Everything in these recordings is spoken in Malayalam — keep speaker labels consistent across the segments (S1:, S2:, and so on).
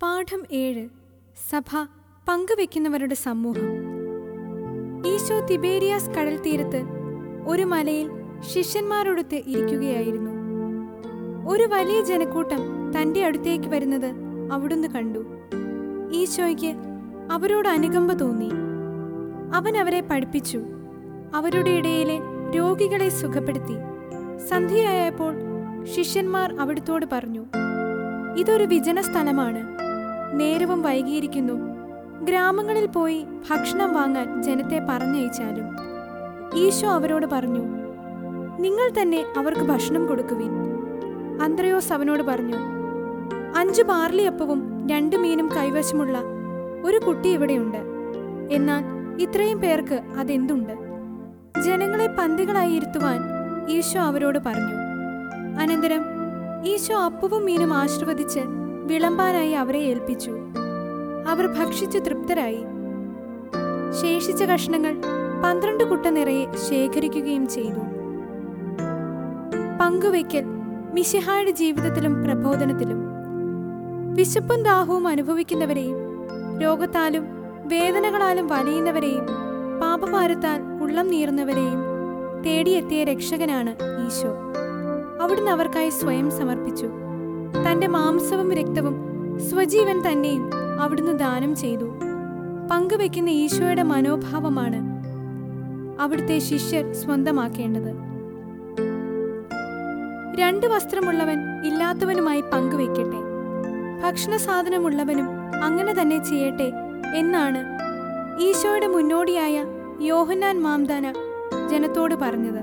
S1: പാഠം ഏഴ് സഭ പങ്കുവെക്കുന്നവരുടെ സമൂഹം ഈശോ തിബേരിയാസ് കടൽ തീരത്ത് ഒരു മലയിൽ ശിഷ്യന്മാരോടൊത്ത് ഇരിക്കുകയായിരുന്നു ഒരു വലിയ ജനക്കൂട്ടം തന്റെ അടുത്തേക്ക് വരുന്നത് അവിടുന്ന് കണ്ടു ഈശോയ്ക്ക് അവരോട് അനുകമ്പ തോന്നി അവൻ അവരെ പഠിപ്പിച്ചു അവരുടെ ഇടയിലെ രോഗികളെ സുഖപ്പെടുത്തി സന്ധ്യയായപ്പോൾ ശിഷ്യന്മാർ അവിടുത്തോട് പറഞ്ഞു ഇതൊരു വിജന സ്ഥലമാണ് നേരവും വൈകിയിരിക്കുന്നു ഗ്രാമങ്ങളിൽ പോയി ഭക്ഷണം വാങ്ങാൻ ജനത്തെ പറഞ്ഞയച്ചാലും ഈശോ അവരോട് പറഞ്ഞു നിങ്ങൾ തന്നെ അവർക്ക് ഭക്ഷണം കൊടുക്കുവിൻ അന്ത്രയോസ് അവനോട് പറഞ്ഞു അഞ്ചു ബാർലിയപ്പവും രണ്ടു മീനും കൈവശമുള്ള ഒരു കുട്ടി ഇവിടെയുണ്ട് എന്നാൽ ഇത്രയും പേർക്ക് അതെന്തുണ്ട് ജനങ്ങളെ പന്തികളായി ഇരുത്തുവാൻ ഈശോ അവരോട് പറഞ്ഞു അനന്തരം ഈശോ അപ്പവും മീനും ആശീർവദിച്ച് വിളമ്പാനായി അവരെ ഏൽപ്പിച്ചു അവർ ഭക്ഷിച്ച് തൃപ്തരായി ശേഷിച്ച കഷ്ണങ്ങൾ പന്ത്രണ്ട് കുട്ട നിറയെ ശേഖരിക്കുകയും ചെയ്തു പങ്കുവയ്ക്കൽ മിശിഹായുടെ ജീവിതത്തിലും പ്രബോധനത്തിലും വിശപ്പും ദാഹവും അനുഭവിക്കുന്നവരെയും രോഗത്താലും വേദനകളാലും വലയുന്നവരെയും പാപഭാരത്താൽ ഉള്ളം നീറുന്നവരെയും തേടിയെത്തിയ രക്ഷകനാണ് ഈശോ അവിടുന്ന് അവർക്കായി സ്വയം സമർപ്പിച്ചു തന്റെ മാംസവും രക്തവും സ്വജീവൻ തന്നെയും അവിടുന്ന് ദാനം ചെയ്തു പങ്കുവെക്കുന്ന ഈശോയുടെ മനോഭാവമാണ് അവിടുത്തെ ശിഷ്യർ സ്വന്തമാക്കേണ്ടത് രണ്ട് വസ്ത്രമുള്ളവൻ ഇല്ലാത്തവനുമായി പങ്കുവെക്കട്ടെ ഭക്ഷണ സാധനമുള്ളവനും അങ്ങനെ തന്നെ ചെയ്യട്ടെ എന്നാണ് ഈശോയുടെ മുന്നോടിയായ യോഹന്നാൻ മാംദാന ജനത്തോട് പറഞ്ഞത്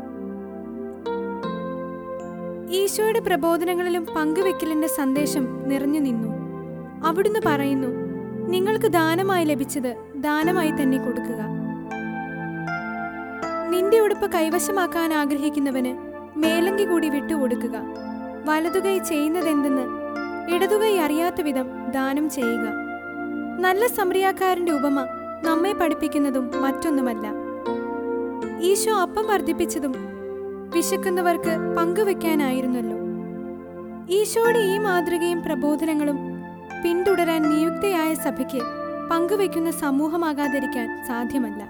S1: ഈശോയുടെ പ്രബോധനങ്ങളിലും പങ്കുവെക്കലിന്റെ സന്ദേശം നിറഞ്ഞു നിന്നു അവിടുന്ന് പറയുന്നു നിങ്ങൾക്ക് ദാനമായി ലഭിച്ചത് ദാനമായി തന്നെ കൊടുക്കുക നിന്റെ ഉടുപ്പ് കൈവശമാക്കാൻ ആഗ്രഹിക്കുന്നവന് മേലങ്കി കൂടി വിട്ടുകൊടുക്കുക വലതുകൈ ചെയ്യുന്നതെന്തെന്ന് ഇടതുകൈ അറിയാത്ത വിധം ദാനം ചെയ്യുക നല്ല സമറിയാക്കാരന്റെ ഉപമ നമ്മെ പഠിപ്പിക്കുന്നതും മറ്റൊന്നുമല്ല ഈശോ അപ്പം വർദ്ധിപ്പിച്ചതും വിശക്കുന്നവർക്ക് പങ്കുവെക്കാനായിരുന്നല്ലോ ഈശോയുടെ ഈ മാതൃകയും പ്രബോധനങ്ങളും പിന്തുടരാൻ നിയുക്തയായ സഭയ്ക്ക് പങ്കുവെക്കുന്ന സമൂഹമാകാതിരിക്കാൻ സാധ്യമല്ല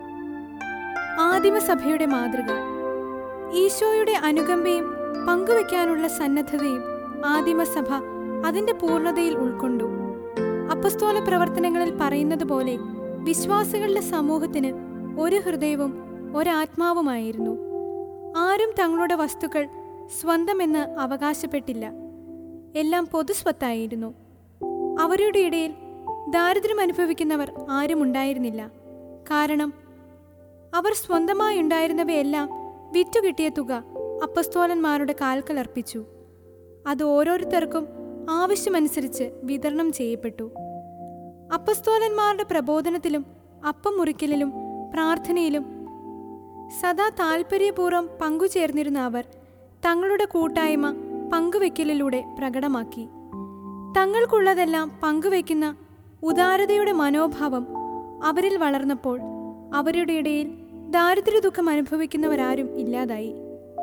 S1: ആദിമസഭയുടെ മാതൃക ഈശോയുടെ അനുകമ്പയും പങ്കുവെക്കാനുള്ള സന്നദ്ധതയും ആദിമസഭ അതിന്റെ പൂർണ്ണതയിൽ ഉൾക്കൊണ്ടു അപ്പസ്തോല പ്രവർത്തനങ്ങളിൽ പറയുന്നത് പോലെ വിശ്വാസികളുടെ സമൂഹത്തിന് ഒരു ഹൃദയവും ഒരാത്മാവുമായിരുന്നു ആരും തങ്ങളുടെ വസ്തുക്കൾ സ്വന്തമെന്ന് അവകാശപ്പെട്ടില്ല എല്ലാം പൊതുസ്വത്തായിരുന്നു അവരുടെ ഇടയിൽ ദാരിദ്ര്യം അനുഭവിക്കുന്നവർ ആരും ഉണ്ടായിരുന്നില്ല കാരണം അവർ സ്വന്തമായി ഉണ്ടായിരുന്നവയെല്ലാം വിറ്റുകിട്ടിയ തുക അപ്പസ്തോലന്മാരുടെ കാൽക്കൽ അർപ്പിച്ചു അത് ഓരോരുത്തർക്കും ആവശ്യമനുസരിച്ച് വിതരണം ചെയ്യപ്പെട്ടു അപ്പസ്തോലന്മാരുടെ പ്രബോധനത്തിലും അപ്പം മുറിക്കലിലും പ്രാർത്ഥനയിലും സദാ താൽപ്പര്യപൂർവ്വം പങ്കുചേർന്നിരുന്ന അവർ തങ്ങളുടെ കൂട്ടായ്മ പങ്കുവെക്കലിലൂടെ പ്രകടമാക്കി തങ്ങൾക്കുള്ളതെല്ലാം പങ്കുവെക്കുന്ന ഉദാരതയുടെ മനോഭാവം അവരിൽ വളർന്നപ്പോൾ അവരുടെ ഇടയിൽ ദാരിദ്ര്യ ദുഃഖം അനുഭവിക്കുന്നവരാരും ഇല്ലാതായി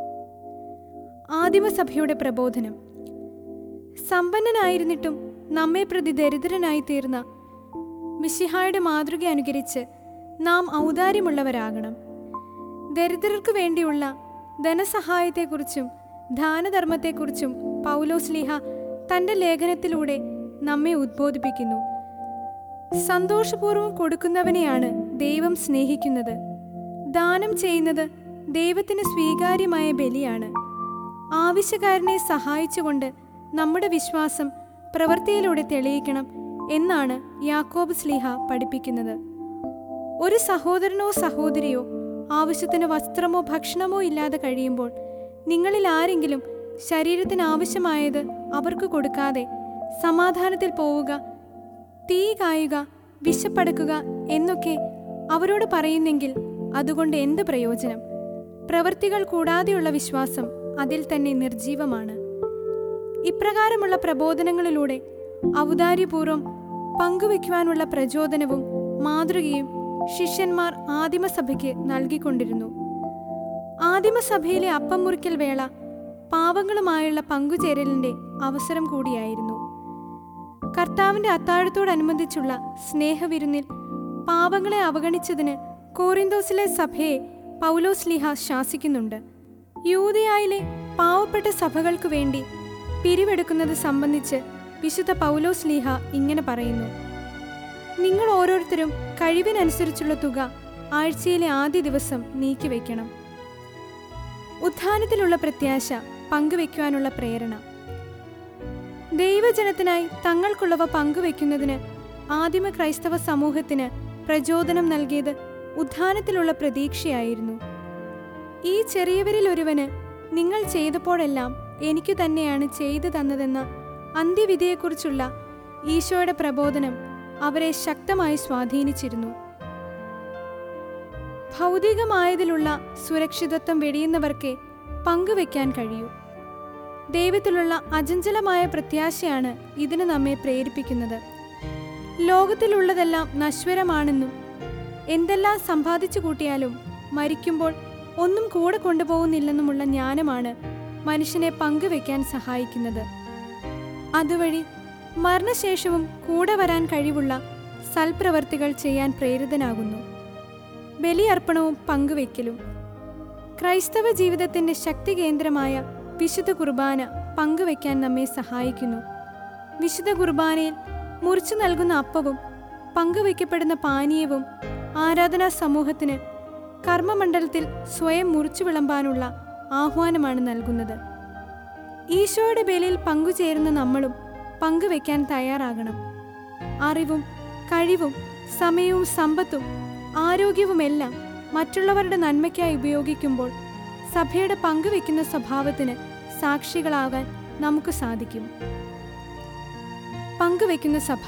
S1: ആദിമസഭയുടെ പ്രബോധനം സമ്പന്നനായിരുന്നിട്ടും നമ്മെ പ്രതി ദരിദ്രനായി തീർന്ന മിശിഹായുടെ മാതൃക അനുകരിച്ച് നാം ഔദാര്യമുള്ളവരാകണം ദരിദ്രർക്ക് വേണ്ടിയുള്ള ധനസഹായത്തെക്കുറിച്ചും ദാനധർമ്മത്തെക്കുറിച്ചും പൗലോസ്ലിഹ തന്റെ ലേഖനത്തിലൂടെ നമ്മെ ഉദ്ബോധിപ്പിക്കുന്നു സന്തോഷപൂർവ്വം കൊടുക്കുന്നവനെയാണ് ദൈവം സ്നേഹിക്കുന്നത് ദാനം ചെയ്യുന്നത് ദൈവത്തിന് സ്വീകാര്യമായ ബലിയാണ് ആവശ്യക്കാരനെ സഹായിച്ചുകൊണ്ട് നമ്മുടെ വിശ്വാസം പ്രവൃത്തിയിലൂടെ തെളിയിക്കണം എന്നാണ് യാക്കോബ് സ്ലീഹ പഠിപ്പിക്കുന്നത് ഒരു സഹോദരനോ സഹോദരിയോ ആവശ്യത്തിന് വസ്ത്രമോ ഭക്ഷണമോ ഇല്ലാതെ കഴിയുമ്പോൾ നിങ്ങളിൽ ആരെങ്കിലും ശരീരത്തിന് ആവശ്യമായത് അവർക്ക് കൊടുക്കാതെ സമാധാനത്തിൽ പോവുക തീ കായുക വിശപ്പടക്കുക എന്നൊക്കെ അവരോട് പറയുന്നെങ്കിൽ അതുകൊണ്ട് എന്ത് പ്രയോജനം പ്രവൃത്തികൾ കൂടാതെയുള്ള വിശ്വാസം അതിൽ തന്നെ നിർജീവമാണ് ഇപ്രകാരമുള്ള പ്രബോധനങ്ങളിലൂടെ ഔദാര്യപൂർവ്വം പങ്കുവെക്കുവാനുള്ള പ്രചോദനവും മാതൃകയും ശിഷ്യന്മാർ ആദിമസഭയ്ക്ക് നൽകിക്കൊണ്ടിരുന്നു ആദിമസഭയിലെ അപ്പം മുറിക്കൽ വേള പാവങ്ങളുമായുള്ള പങ്കുചേരലിന്റെ അവസരം കൂടിയായിരുന്നു കർത്താവിന്റെ അത്താഴത്തോടനുബന്ധിച്ചുള്ള സ്നേഹവിരുന്നിൽ പാപങ്ങളെ അവഗണിച്ചതിന് കോറിന്തോസിലെ സഭയെ പൗലോസ് ലീഹ ശാസിക്കുന്നുണ്ട് യൂതയായിലെ പാവപ്പെട്ട സഭകൾക്ക് വേണ്ടി പിരിവെടുക്കുന്നത് സംബന്ധിച്ച് വിശുദ്ധ പൗലോസ് ലീഹ ഇങ്ങനെ പറയുന്നു നിങ്ങൾ ഓരോരുത്തരും കഴിവിനനുസരിച്ചുള്ള തുക ആഴ്ചയിലെ ആദ്യ ദിവസം നീക്കിവെക്കണം ഉത്ഥാനത്തിലുള്ള പ്രത്യാശ പങ്കുവെക്കുവാനുള്ള പ്രേരണ ദൈവജനത്തിനായി തങ്ങൾക്കുള്ളവ പങ്കുവെക്കുന്നതിന് ആദിമ ക്രൈസ്തവ സമൂഹത്തിന് പ്രചോദനം നൽകിയത് ഉത്ഥാനത്തിലുള്ള പ്രതീക്ഷയായിരുന്നു ഈ ചെറിയവരിൽ ഒരുവന് നിങ്ങൾ ചെയ്തപ്പോഴെല്ലാം എനിക്കു തന്നെയാണ് ചെയ്തു തന്നതെന്ന അന്ത്യവിധിയെക്കുറിച്ചുള്ള ഈശോയുടെ പ്രബോധനം അവരെ ശക്തമായി സ്വാധീനിച്ചിരുന്നു ഭൗതികമായതിലുള്ള സുരക്ഷിതത്വം വെടിയുന്നവർക്കേ പങ്കുവെക്കാൻ കഴിയൂ ദൈവത്തിലുള്ള അചഞ്ചലമായ പ്രത്യാശയാണ് ഇതിന് നമ്മെ പ്രേരിപ്പിക്കുന്നത് ലോകത്തിലുള്ളതെല്ലാം നശ്വരമാണെന്നും എന്തെല്ലാം സമ്പാദിച്ചു കൂട്ടിയാലും മരിക്കുമ്പോൾ ഒന്നും കൂടെ കൊണ്ടുപോകുന്നില്ലെന്നുമുള്ള ജ്ഞാനമാണ് മനുഷ്യനെ പങ്കുവെക്കാൻ സഹായിക്കുന്നത് അതുവഴി മരണശേഷവും കൂടെ വരാൻ കഴിവുള്ള സൽപ്രവർത്തികൾ ചെയ്യാൻ പ്രേരിതനാകുന്നു ബലിയർപ്പണവും പങ്കുവെക്കലും ക്രൈസ്തവ ജീവിതത്തിന്റെ ശക്തി കേന്ദ്രമായ വിശുദ്ധ കുർബാന പങ്കുവെക്കാൻ നമ്മെ സഹായിക്കുന്നു വിശുദ്ധ കുർബാനയിൽ മുറിച്ചു നൽകുന്ന അപ്പവും പങ്കുവയ്ക്കപ്പെടുന്ന പാനീയവും ആരാധനാ സമൂഹത്തിന് കർമ്മമണ്ഡലത്തിൽ സ്വയം മുറിച്ചു വിളമ്പാനുള്ള ആഹ്വാനമാണ് നൽകുന്നത് ഈശോയുടെ ബലിയിൽ പങ്കുചേരുന്ന നമ്മളും പങ്കുവെക്കാൻ തയ്യാറാകണം അറിവും കഴിവും സമയവും സമ്പത്തും ആരോഗ്യവുമെല്ലാം മറ്റുള്ളവരുടെ നന്മയ്ക്കായി ഉപയോഗിക്കുമ്പോൾ സഭയുടെ പങ്കുവെക്കുന്ന സ്വഭാവത്തിന് സാക്ഷികളാകാൻ നമുക്ക് സാധിക്കും പങ്കുവെക്കുന്ന സഭ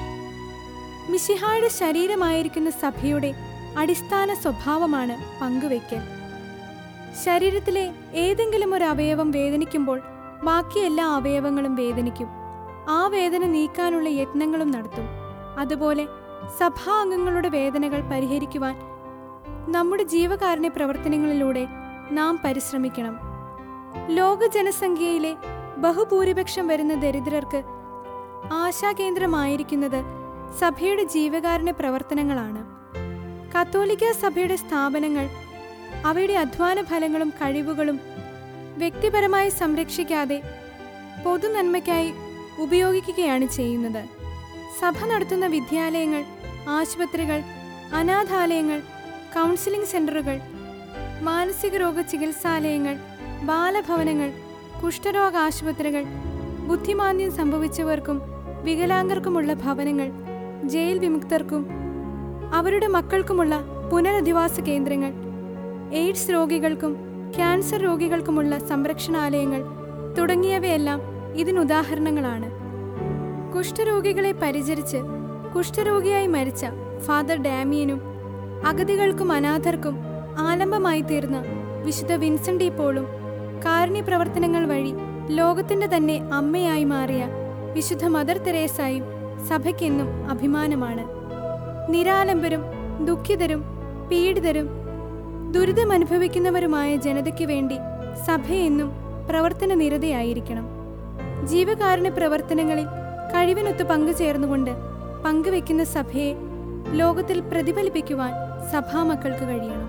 S1: മിശിഹായുടെ ശരീരമായിരിക്കുന്ന സഭയുടെ അടിസ്ഥാന സ്വഭാവമാണ് പങ്കുവെക്കൽ ശരീരത്തിലെ ഏതെങ്കിലും ഒരു അവയവം വേദനിക്കുമ്പോൾ ബാക്കി എല്ലാ അവയവങ്ങളും വേദനിക്കും ആ വേദന നീക്കാനുള്ള യത്നങ്ങളും നടത്തും അതുപോലെ സഭാ അംഗങ്ങളുടെ വേദനകൾ പരിഹരിക്കുവാൻ നമ്മുടെ ജീവകാരുണ്യ പ്രവർത്തനങ്ങളിലൂടെ നാം പരിശ്രമിക്കണം ലോക ജനസംഖ്യയിലെ ബഹുഭൂരിപക്ഷം വരുന്ന ദരിദ്രർക്ക് ആശാകേന്ദ്രമായിരിക്കുന്നത് സഭയുടെ ജീവകാരുണ്യ പ്രവർത്തനങ്ങളാണ് കത്തോലിക്ക സഭയുടെ സ്ഥാപനങ്ങൾ അവയുടെ അധ്വാന ഫലങ്ങളും കഴിവുകളും വ്യക്തിപരമായി സംരക്ഷിക്കാതെ പൊതുനന്മയ്ക്കായി ഉപയോഗിക്കുകയാണ് ചെയ്യുന്നത് സഭ നടത്തുന്ന വിദ്യാലയങ്ങൾ ആശുപത്രികൾ അനാഥാലയങ്ങൾ കൗൺസിലിംഗ് സെന്ററുകൾ മാനസിക രോഗ ചികിത്സാലയങ്ങൾ ബാലഭവനങ്ങൾ കുഷ്ഠരോഗ ആശുപത്രികൾ ബുദ്ധിമാന്ദ്യം സംഭവിച്ചവർക്കും വികലാംഗർക്കുമുള്ള ഭവനങ്ങൾ ജയിൽ വിമുക്തർക്കും അവരുടെ മക്കൾക്കുമുള്ള പുനരധിവാസ കേന്ദ്രങ്ങൾ എയ്ഡ്സ് രോഗികൾക്കും ക്യാൻസർ രോഗികൾക്കുമുള്ള സംരക്ഷണാലയങ്ങൾ തുടങ്ങിയവയെല്ലാം ഇതിനുദാഹരണങ്ങളാണ് കുഷ്ഠരോഗികളെ പരിചരിച്ച് കുഷ്ഠരോഗിയായി മരിച്ച ഫാദർ ഡാമിയനും അഗതികൾക്കും അനാഥർക്കും ആലംബമായി തീർന്ന വിശുദ്ധ വിൻസെന്റ് പോളും കാരുണ്യ പ്രവർത്തനങ്ങൾ വഴി ലോകത്തിന്റെ തന്നെ അമ്മയായി മാറിയ വിശുദ്ധ മദർ തെരേസായും സഭയ്ക്കെന്നും അഭിമാനമാണ് നിരാലംബരും ദുഃഖിതരും പീഡിതരും ദുരിതമനുഭവിക്കുന്നവരുമായ ജനതയ്ക്ക് വേണ്ടി സഭയെന്നും പ്രവർത്തന നിരതയായിരിക്കണം ജീവകാരുണ്യ പ്രവർത്തനങ്ങളിൽ കഴിവിനൊത്ത് പങ്കുചേർന്നുകൊണ്ട് പങ്കുവെക്കുന്ന സഭയെ ലോകത്തിൽ പ്രതിഫലിപ്പിക്കുവാൻ സഭാമക്കൾക്ക് കഴിയണം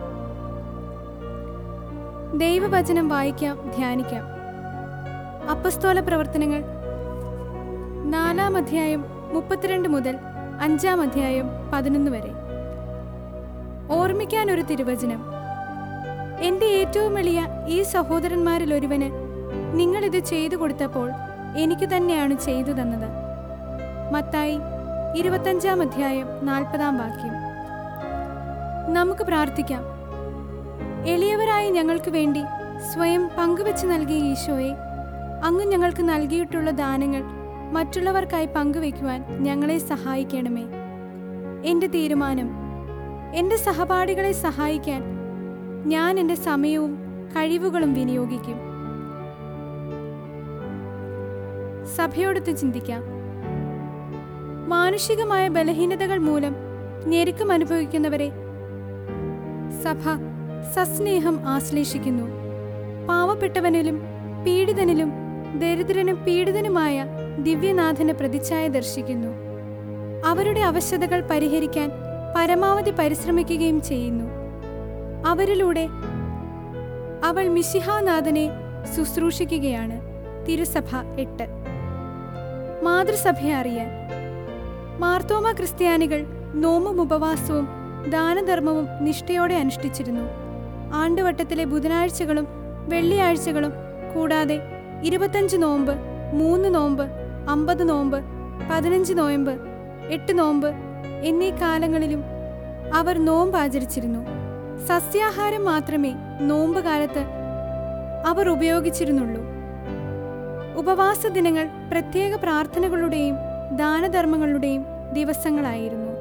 S1: ദൈവവചനം വായിക്കാം ധ്യാനിക്കാം അപ്പസ്തോല പ്രവർത്തനങ്ങൾ നാലാം അധ്യായം മുപ്പത്തിരണ്ട് മുതൽ അഞ്ചാം അധ്യായം പതിനൊന്ന് വരെ ഓർമ്മിക്കാൻ ഒരു തിരുവചനം എന്റെ ഏറ്റവും എളിയ ഈ സഹോദരന്മാരിൽ ഒരുവന് നിങ്ങൾ ഇത് ചെയ്തു കൊടുത്തപ്പോൾ എനിക്ക് തന്നെയാണ് ചെയ്തു തന്നത് മത്തായി ഇരുപത്തഞ്ചാം അധ്യായം നാൽപ്പതാം വാക്യം നമുക്ക് പ്രാർത്ഥിക്കാം എളിയവരായി ഞങ്ങൾക്ക് വേണ്ടി സ്വയം പങ്കുവെച്ച് നൽകിയ ഈശോയെ അങ്ങ് ഞങ്ങൾക്ക് നൽകിയിട്ടുള്ള ദാനങ്ങൾ മറ്റുള്ളവർക്കായി പങ്കുവെക്കുവാൻ ഞങ്ങളെ സഹായിക്കണമേ എൻ്റെ തീരുമാനം എൻ്റെ സഹപാഠികളെ സഹായിക്കാൻ ഞാൻ എൻ്റെ സമയവും കഴിവുകളും വിനിയോഗിക്കും സഭയോടൊത്ത് ചിന്തിക്കാം മാനുഷികമായ ബലഹീനതകൾ മൂലം ഞെരുക്കം അനുഭവിക്കുന്നവരെ സഭ സസ്നേഹം ആശ്ലേഷിക്കുന്നു പാവപ്പെട്ടവനിലും പീഡിതനിലും ദരിദ്രനും പീഡിതനുമായ ദിവ്യനാഥന് പ്രതിച്ഛായ ദർശിക്കുന്നു അവരുടെ അവശതകൾ പരിഹരിക്കാൻ പരമാവധി പരിശ്രമിക്കുകയും ചെയ്യുന്നു അവരിലൂടെ അവൾ മിശിഹാനാഥനെ ശുശ്രൂഷിക്കുകയാണ് തിരുസഭ എട്ട് മാതൃസഭയെ അറിയാൻ മാർത്തോമ ക്രിസ്ത്യാനികൾ നോമ്പും ഉപവാസവും ദാനധർമ്മവും നിഷ്ഠയോടെ അനുഷ്ഠിച്ചിരുന്നു ആണ്ടുവട്ടത്തിലെ ബുധനാഴ്ചകളും വെള്ളിയാഴ്ചകളും കൂടാതെ ഇരുപത്തഞ്ച് നോമ്പ് മൂന്ന് നോമ്പ് അമ്പത് നോമ്പ് പതിനഞ്ച് നോയമ്പ് എട്ട് നോമ്പ് എന്നീ കാലങ്ങളിലും അവർ നോമ്പ് ആചരിച്ചിരുന്നു സസ്യാഹാരം മാത്രമേ നോമ്പ് കാലത്ത് അവർ ഉപയോഗിച്ചിരുന്നുള്ളൂ ഉപവാസ ദിനങ്ങൾ പ്രത്യേക പ്രാർത്ഥനകളുടെയും ദാനധർമ്മങ്ങളുടെയും ദിവസങ്ങളായിരുന്നു